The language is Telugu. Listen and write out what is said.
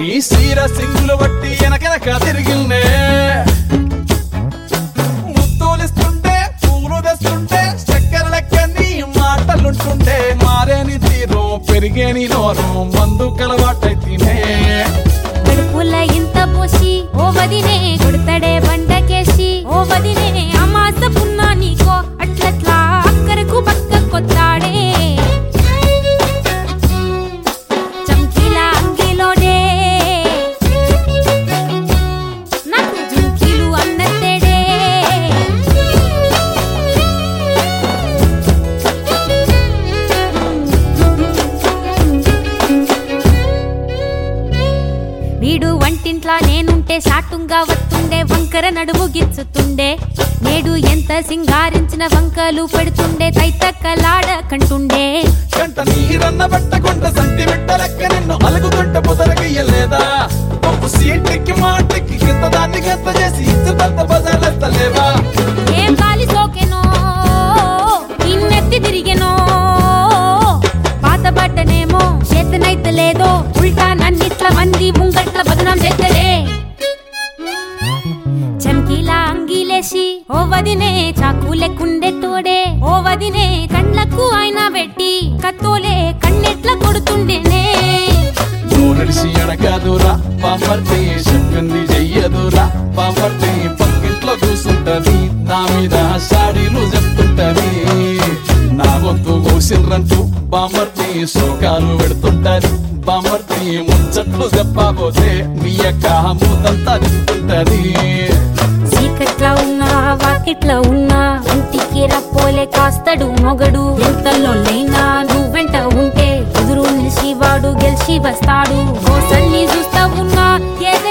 నీ సీర సింగులు బట్టి వెనకెనక తిరిగిల్నే ముత్తులిస్తుంటే పూలు తెస్తుంటే చక్కెర లెక్క నీ మాటలుంటుంటే మారేని తీరు పెరిగేని నోరు మందు కలవాటైతేనే కడుపుల ఇంత పోసి ఓ వదినే కొడతడే బండకేసి ఓ వదినే అమాస పున్నా నీకో అట్లట్లా అక్కరకు పక్క కొత్తాడే చంకీల అంగిలోనే నాకు జుంకీలు అన్నత్తేడే వీడు వంటింట్లా నేనుంటే సాటుంగా వస్తుండే వంకర నడుము గిచ్చుతుండే నేడు ఎంత సింగారించిన వంకలు పెడుతుండే తైతక్కలాడ కంటుండే కంట నీరన్న పట్టకుంట సంటి బిడ్డ లెక్క నిన్ను అలుగుతుంట పొదరగయ్యలేదా పప్పు సీటికి మాటికి కింద దాన్ని గంత చేసి ఇచ్చుతంత బజార్లెత్తలేవా ఏం గాలి సోకెనో ఇన్నెత్తి తిరిగెనో పాతబడ్డనేమో చేతనైతే లేదో ఉల్టా నన్నిట్ల మంది ముంగట్ల బదనాం చేద్దడే చమ్కీలా అంగీలేసి ఓ వదినే చాకులెక్కుండే తోడే ఓ వదినే కండ్లకు ఆయన పెట్టి కత్తోలే కన్నెట్ల కొడుతుండేనే నడిసి అడగదురా పాపర్తి చెప్పింది చెయ్యదురా పాపర్తి పక్కింట్లో కూసుంటది నా మీద సాడీలు చెప్తుంటది నా గొంతు కోసిండ్రంటూ బామర్తి శోకాలు పెడుతుంటది బామర్తి ముచ్చట్లు చెప్పబోతే మీ యొక్క మూతంతా తింటుంటది చీకట్లా ఉన్నా వాకిట్లా ఉన్నా ఇంటికి రప్పోలే కాస్తడు మొగడు ఎంతలో లేనా నువ్వెంట ఉంటే ఎదురు నిలిచి వాడు గెలిచి వస్తాడు కోసల్ని చూస్తా ఉన్నా ఏదే